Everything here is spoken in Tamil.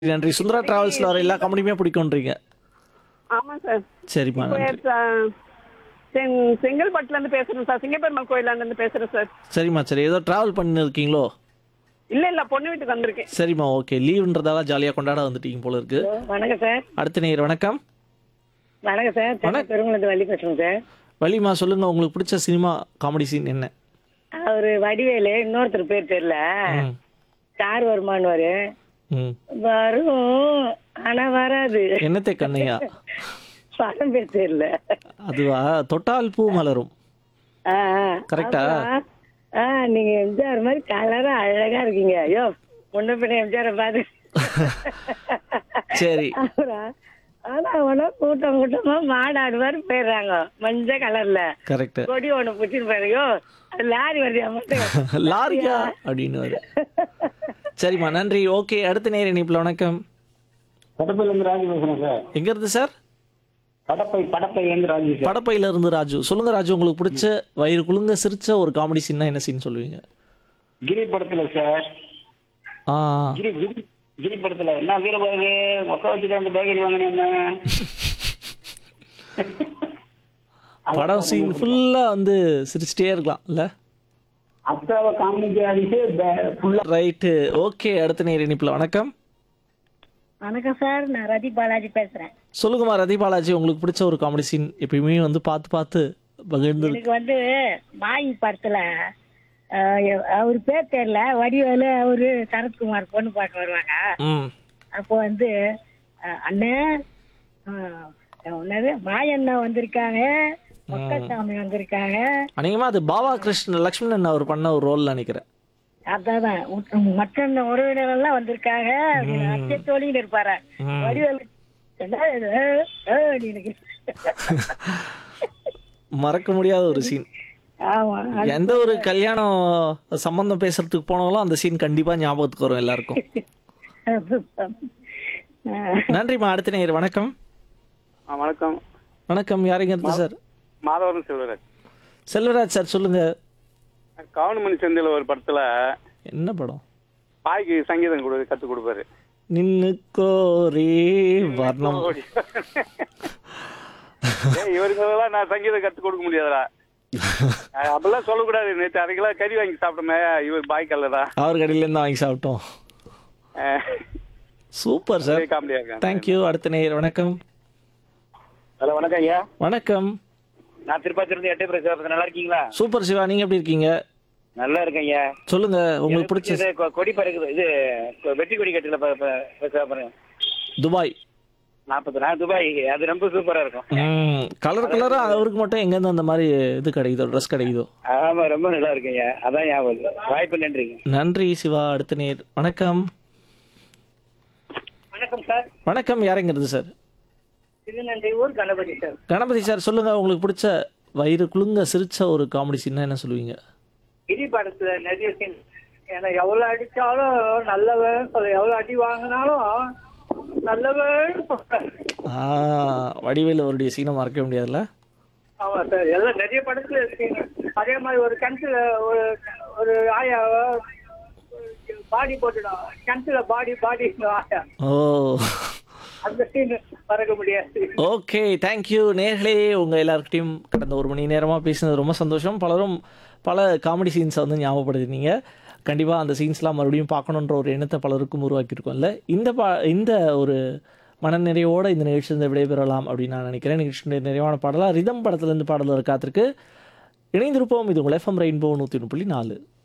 நன்றி சுந்தரா டிராவல்ஸ்ல வர எல்லா கம்பெனியுமே பிடிக்கும்ன்றீங்க ஆமா சார் சரிம்மா இப்போ நன்றி ச- செங்- செங்கல்பட்டுல இருந்து பேசுறேன் சார் சிங்கப்பெருமாள் கோயில்ல இருந்து பேசுறேன் சார் சரிம்மா சரி ஏதோ டிராவல் பண்ணி இருக்கீங்களோ இல்ல இல்ல பொண்ணு வீட்டுக்கு வந்திருக்கேன் சரிம்மா ஓகே லீவுன்றதால ஜாலியாக கொண்டாட வந்துட்டீங்க போல இருக்கு வணக்கம் சார் அடுத்த நேர் வணக்கம் வணக்கம் சார் சென்னை பெருங்குளத்து வள்ளி பேசுறேன் சார் வலிமா சொல்லுங்க உங்களுக்கு பிடிச்ச சினிமா காமெடி சீன் என்ன அவரு வடிவேலு இன்னொருத்தர் பேர் தெரியல ம், ஸ்டார் வருமான்னு ம். வரும் ஆனா வராது என்னத்தை கண்ணையா படம் பேர் தெரியல அதுவா தொட்டால் பூ மலரும் ஆ, ஆ. கரெக்டா? அப்புறம், ஆ நீங்க எம்ஜிஆர் மாதிரி கலரா அழகா இருக்கீங்க ஐயோ முன்ன பின்ன எம்ஜிஆர் பாத்து சரி அப்புறம் ஆனா அவனா கூட்டம் கூட்டமா மாடாடு மாதிரி போயிடுறாங்க மஞ்சள் கலர்ல கரெக்ட் கொடி ஒண்ணு பிடிச்சிட்டு போயிருக்கோ அது லாரி வருது மட்டும் லாரியா அப்படின்னு வரு சரிம்மா நன்றி ஓகே அடுத்த நேர இணைப்புல வணக்கம் கடப்பையிலேருந்து ராஜு பேசுகிறேன் சார் எங்க இருந்து சார் கடப்பை கடப்பையிலேருந்து ராஜு சார் படப்பையில இருந்து ராஜு சொல்லுங்க ராஜு உங்களுக்கு பிடிச்ச வயிறு குலுங்க சிரிச்ச ஒரு காமெடி சீன்னா என்ன சீன் சொல்லுவீங்க கிரி படத்துல சார் ஆ கிரி கிரி கிரி படத்துல என்ன வீரபாகு மொக்க வச்சுட்டு அந்த பேக்கரி வாங்கினேன் படம் சீன் ஃபுல்லா வந்து சிரிச்சிட்டே இருக்கலாம் இல்ல அக்காவை காமெடி ஆடிட்டு ஃபுல்லா ரைட்டு ஓகே அடுத்த நேர இணைப்புல வணக்கம் வணக்கம் சார் நான் ரதி பாலாஜி பேசுறேன் சொல்லுங்கம்மா ரதி பாலாஜி உங்களுக்கு பிடிச்ச ஒரு காமெடி சீன் எப்பயுமே வந்து பார்த்து பார்த்து பகிர்ந்து எனக்கு வந்து மாயி படத்துல அஹ், அவர் பேர் தெரியல வடிவேலு அவரு சரத்குமார் பொண்ணு பார்க்க வருவாங்க ம் அப்போ வந்து அஹ், அண்ணே அஹ், என்னது மாயண்ணா வந்திருக்காங்க மொக்கசாமி வந்திருக்காங்க அநேகமா அது பாபா கிருஷ்ண லக்ஷ்மணன் அவர் பண்ண ஒரு ரோல் நினைக்கிறேன் அதான் மற்ற உறவினர் எல்லாம் வந்திருக்காங்க அப்படின்னு அச்சத்தோழின்னு இருப்பாரு ம். வடிவேலு என்ன இது? அஹ், அப்படின்னு மறக்க முடியாத ஒரு சீன் ஆமா எந்த ஒரு கல்யாணம் சம்பந்தம் பேசுறதுக்கு போனாலும் அந்த சீன் கண்டிப்பா ஞாபகத்துக்கு வரும் எல்லாருக்கும் அஹ், நன்றிம்மா அடுத்த நேர் வணக்கம் வணக்கம் வணக்கம் யாருங்க இருந்து சார் மாதவரம் செல்வராஜ் செல்வராஜ் சார் சொல்லுங்க கவுனமணி செந்தில் ஒரு படத்துல என்ன படம் பாய்க்கு சங்கீதம் கொடு கற்றுக் கொடுப்பாரு நின்னு கோரே வர்ணம் ஏய், இவருக்கெல்லாம் நான் சங்கீதம் கற்றுக் கொடுக்க முடியாதுடா அஹ் அப்படிலாம் சொல்லக்கூடாது நேற்று அரை கிலோ கறி வாங்கி சாப்பிட்டோமே இவர் பாய் கல்லடா அவர் கடையில இருந்து வாங்கி சாப்பிட்டோம் சூப்பர் சார் காமெடியா இருக்கேன் தேங்க்யூ அடுத்த நேர் வணக்கம் ஹலோ வணக்கம் ஐயா வணக்கம் நான் திருப்பாச்சிருந்து எட்டே பிரசவம் நல்லா இருக்கீங்களா சூப்பர் சிவா நீங்க எப்படி இருக்கீங்க நல்லா இருக்கேன் ஐயா சொல்லுங்க உங்களுக்கு பிடிச்ச இது கொ- கொடி பறக்குது இது கொ- வெற்றி கொடி கட்டில பாருங்க துபாய் நாற்பது நாள் துபாய் அது ரொம்ப சூப்பரா இருக்கும் ம் கலர் கலரா அவருக்கு மட்டும் எங்கேருந்து அந்த மாதிரி இது கிடைக்குதோ ட்ரெஸ் கிடைக்குதோ ஆமா ரொம்ப நல்லா இருக்கும் ஐயா அதான் ஞாபகம் வருது. வாய்ப்பு நன்றிங்க நன்றி சிவா அடுத்த நேர் வணக்கம் வணக்கம் சார் வணக்கம் யாருங்கிறது சார் திருநன்றி ஊர் கணபதி சார் கணபதி சார் சொல்லுங்க உங்களுக்கு பிடிச்ச வயிறு குலுங்க சிரிச்ச ஒரு காமெடி சீன்னா என்ன சொல்லுவீங்க கிரி படத்துல நிறைய சீன் ஏன்னா எவ்வளவு அடிச்சாலும் நல்லவன் சொல்ல எவ்வளவு அடி வாங்கினாலும் நல்லவன் சொல்றாரு. ஆ வடிவேலு அவருடைய சீனை மறக்க முடியாதுல்ல ஆமா சார் எல்லாம் நிறைய படத்துல இருக்கீங்க அதே மாதிரி ஒரு கிணத்துல ஒரு ஒரு ஆயா பாடி போட்டுடும் கிணத்துல பாடி பாடி ஆயா ஓ அந்த சீன் மறக்க முடியாது ஓகே தேங்க்யூ நேர்களே உங்கள் எல்லாருக்கிட்டையும் கடந்த ஒரு மணி நேரமாக பேசினது ரொம்ப சந்தோஷம் பலரும் பல காமெடி சீன்ஸை வந்து ஞாபகப்படுத்தினீங்க கண்டிப்பாக அந்த சீன்ஸ்லாம் மறுபடியும் பார்க்கணுன்ற ஒரு எண்ணத்தை பலருக்கும் உருவாக்கியிருக்கோம்ல இந்த பா இந்த ஒரு மனநிறைவோடு இந்த நிகழ்ச்சியிலிருந்து விடைபெறலாம் அப்படின்னு நான் நினைக்கிறேன் நிகழ்ச்சியுடைய நிறைவான பாடலாக ரிதம் படத்துலேருந்து பாடல் காத்திருக்கு இணைந்திருப்போம் இது உங்கள் எஃப்எம் ரெயின்போ நூற்றி ஒன்று புள்ளி நாலு